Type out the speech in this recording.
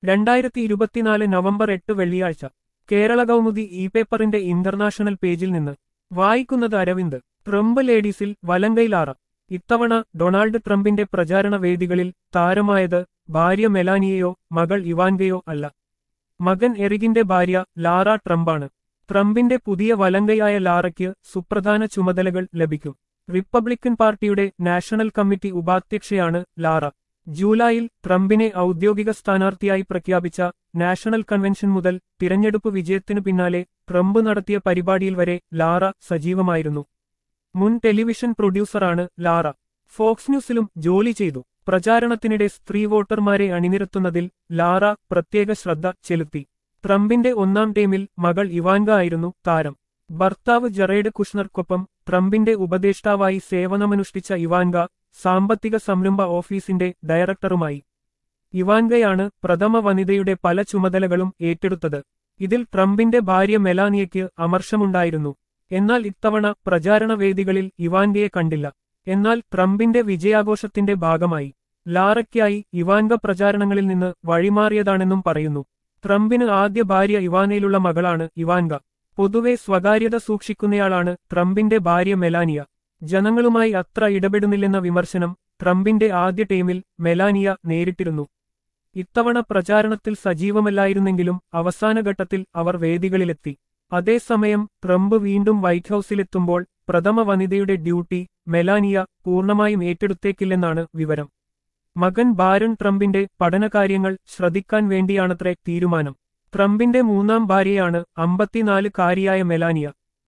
രണ്ടായിരത്തി ഇരുപത്തിനാല് നവംബർ എട്ട് വെള്ളിയാഴ്ച കേരള കൗമുദി ഇ പേപ്പറിന്റെ ഇന്റർനാഷണൽ പേജിൽ നിന്ന് വായിക്കുന്നത് അരവിന്ദ് ട്രംപ് ലേഡീസിൽ വലങ്കയിലാറ ഇത്തവണ ഡൊണാൾഡ് ട്രംപിന്റെ പ്രചാരണ വേദികളിൽ താരമായത് ഭാര്യ മെലാനിയയോ മകൾ ഇവാൻഗയോ അല്ല മകൻ എറികിന്റെ ഭാര്യ ലാറ ട്രംപാണ് ട്രംപിന്റെ പുതിയ വലങ്കയായ ലാറയ്ക്ക് സുപ്രധാന ചുമതലകൾ ലഭിക്കും റിപ്പബ്ലിക്കൻ പാർട്ടിയുടെ നാഷണൽ കമ്മിറ്റി ഉപാധ്യക്ഷയാണ് ലാറ ജൂലൈയിൽ ട്രംപിനെ ഔദ്യോഗിക സ്ഥാനാർത്ഥിയായി പ്രഖ്യാപിച്ച നാഷണൽ കൺവെൻഷൻ മുതൽ തിരഞ്ഞെടുപ്പ് വിജയത്തിനു പിന്നാലെ ട്രംപ് നടത്തിയ പരിപാടിയിൽ വരെ ലാറ സജീവമായിരുന്നു മുൻ ടെലിവിഷൻ പ്രൊഡ്യൂസറാണ് ലാറ ഫോക്സ് ന്യൂസിലും ജോലി ചെയ്തു പ്രചാരണത്തിനിടെ സ്ത്രീ വോട്ടർമാരെ അണിനിരത്തുന്നതിൽ ലാറ പ്രത്യേക ശ്രദ്ധ ചെലുത്തി ട്രംപിന്റെ ഒന്നാം ടീമിൽ മകൾ ഇവാൻഗ ആയിരുന്നു താരം ഭർത്താവ് ജറേഡ് കുഷ്ണർക്കൊപ്പം ട്രംപിന്റെ ഉപദേഷ്ടാവായി സേവനമനുഷ്ഠിച്ച ഇവാൻഗ സാമ്പത്തിക സംരംഭ ഓഫീസിന്റെ ഡയറക്ടറുമായി ഇവാൻഗയാണ് പ്രഥമ വനിതയുടെ പല ചുമതലകളും ഏറ്റെടുത്തത് ഇതിൽ ട്രംപിന്റെ ഭാര്യ മെലാനിയയ്ക്ക് അമർഷമുണ്ടായിരുന്നു എന്നാൽ ഇത്തവണ പ്രചാരണ വേദികളിൽ ഇവാൻഗയെ കണ്ടില്ല എന്നാൽ ട്രംപിന്റെ വിജയാഘോഷത്തിന്റെ ഭാഗമായി ലാറയ്ക്കായി ഇവാൻഗ പ്രചാരണങ്ങളിൽ നിന്ന് വഴിമാറിയതാണെന്നും പറയുന്നു ട്രംപിന് ആദ്യ ഭാര്യ ഇവാനയിലുള്ള മകളാണ് ഇവാൻഗ പൊതുവെ സ്വകാര്യത സൂക്ഷിക്കുന്നയാളാണ് ട്രംപിന്റെ ഭാര്യ മെലാനിയ ജനങ്ങളുമായി അത്ര ഇടപെടുന്നില്ലെന്ന വിമർശനം ട്രംപിന്റെ ആദ്യ ടീമിൽ മെലാനിയ നേരിട്ടിരുന്നു ഇത്തവണ പ്രചാരണത്തിൽ സജീവമല്ലായിരുന്നെങ്കിലും അവസാനഘട്ടത്തിൽ അവർ വേദികളിലെത്തി അതേസമയം ട്രംപ് വീണ്ടും വൈറ്റ് ഹൌസിലെത്തുമ്പോൾ പ്രഥമ വനിതയുടെ ഡ്യൂട്ടി മെലാനിയ പൂർണ്ണമായും ഏറ്റെടുത്തേക്കില്ലെന്നാണ് വിവരം മകൻ ബാരൺ ട്രംപിന്റെ പഠനകാര്യങ്ങൾ ശ്രദ്ധിക്കാൻ വേണ്ടിയാണത്രേ തീരുമാനം ട്രംപിന്റെ മൂന്നാം ഭാര്യയാണ് അമ്പത്തിനാല് കാരിയായ മെലാനിയ